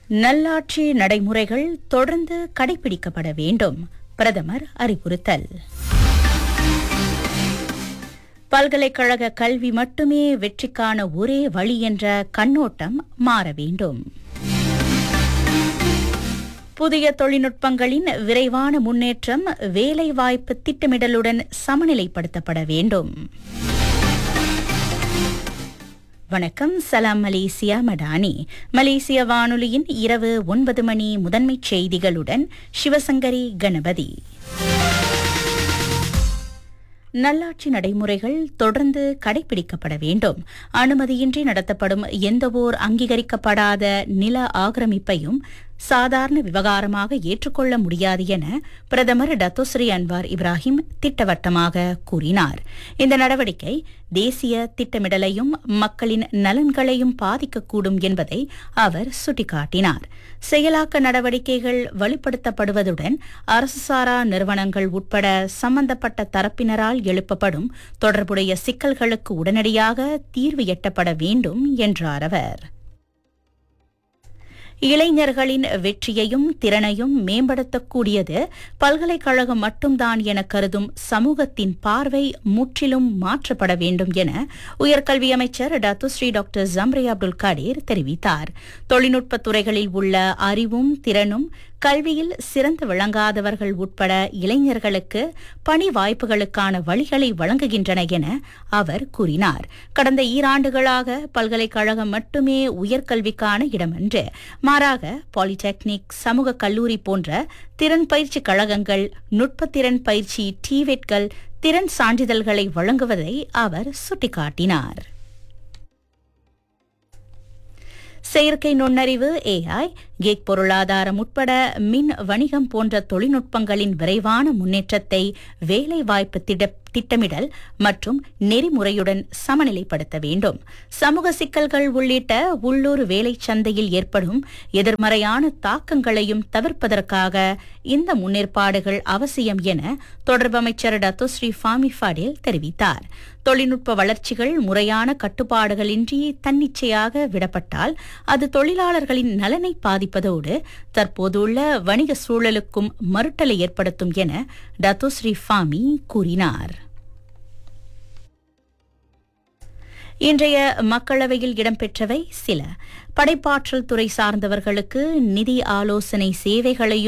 நல்லாட்சி நடைமுறைகள் தொடர்ந்து கடைபிடிக்கப்பட வேண்டும் பிரதமர் அறிவுறுத்தல் பல்கலைக்கழக கல்வி மட்டுமே வெற்றிக்கான ஒரே வழி என்ற கண்ணோட்டம் மாற வேண்டும் புதிய தொழில்நுட்பங்களின் விரைவான முன்னேற்றம் வேலைவாய்ப்பு திட்டமிடலுடன் சமநிலைப்படுத்தப்பட வேண்டும் வணக்கம் சலாம் மலேசியா மடானி மலேசிய வானொலியின் இரவு ஒன்பது மணி முதன்மைச் செய்திகளுடன் சிவசங்கரி கணபதி நல்லாட்சி நடைமுறைகள் தொடர்ந்து கடைபிடிக்கப்பட வேண்டும் அனுமதியின்றி நடத்தப்படும் எந்தவோர் அங்கீகரிக்கப்படாத நில ஆக்கிரமிப்பையும் சாதாரண விவகாரமாக ஏற்றுக்கொள்ள முடியாது என பிரதமர் டத்தோஸ்ரீ அன்வார் இப்ராஹிம் திட்டவட்டமாக கூறினார் இந்த நடவடிக்கை தேசிய திட்டமிடலையும் மக்களின் நலன்களையும் பாதிக்கக்கூடும் என்பதை அவர் சுட்டிக்காட்டினார் செயலாக்க நடவடிக்கைகள் வலுப்படுத்தப்படுவதுடன் அரசு சாரா நிறுவனங்கள் உட்பட சம்பந்தப்பட்ட தரப்பினரால் எழுப்பப்படும் தொடர்புடைய சிக்கல்களுக்கு உடனடியாக தீர்வு எட்டப்பட வேண்டும் என்றார் அவர் இளைஞர்களின் வெற்றியையும் திறனையும் மேம்படுத்தக்கூடியது பல்கலைக்கழகம் மட்டும்தான் என கருதும் சமூகத்தின் பார்வை முற்றிலும் மாற்றப்பட வேண்டும் என உயர்கல்வி அமைச்சர் Datuk Seri doctor Zambry Abdul Kadir தெரிவித்தார் தொழில்நுட்ப துறைகளில் உள்ள அறிவும் திறனும் கல்வியில் சிறந்து விளங்காதவர்கள் உட்பட இளைஞர்களுக்கு பணி வாய்ப்புகளுக்கான வழிகளை வழங்குகின்றன என அவர் கூறினார் கடந்த ஈராண்டுகளாக பல்கலைக்கழகம் மட்டுமே உயர்கல்விக்கான இடமன்று மாறாக பாலிடெக்னிக் சமூக கல்லூரி போன்ற திறன் பயிற்சி கழகங்கள் நுட்பத்திறன் பயிற்சி டிவெட்கள் திறன் சான்றிதழ்களை வழங்குவதை அவர் சுட்டிக்காட்டினார் செயற்கை நுண்ணறிவு ஏஐ கேக் பொருளாதாரம் உட்பட மின் வணிகம் போன்ற தொழில்நுட்பங்களின் விரைவான முன்னேற்றத்தை வேலைவாய்ப்பு திட திட்டமிடல் மற்றும் நெறிமுறையுடன் சமநிலைப்படுத்த வேண்டும் சமூக சிக்கல்கள் உள்ளிட்ட உள்ளூர் வேலை சந்தையில் ஏற்படும் எதிர்மறையான தாக்கங்களையும் தவிர்ப்பதற்காக இந்த முன்னேற்பாடுகள் அவசியம் என தொடர்பு அமைச்சர் டத்தோஸ்ரீ ஃபாமி ஃபடேல் தெரிவித்தார் தொழில்நுட்ப வளர்ச்சிகள் முறையான கட்டுப்பாடுகளின்றி தன்னிச்சையாக விடப்பட்டால் அது தொழிலாளர்களின் நலனை பாதிப்பதோடு தற்போதுள்ள வணிக சூழலுக்கும் மறுட்டலை ஏற்படுத்தும் என டத்தோஸ்ரீ ஃபாமி கூறினார் இன்றைய மக்களவையில் இடம்பெற்றவை சில படைப்பாற்றல் துறை சார்ந்தவர்களுக்கு நிதி ஆலோசனை சேவைகளையும்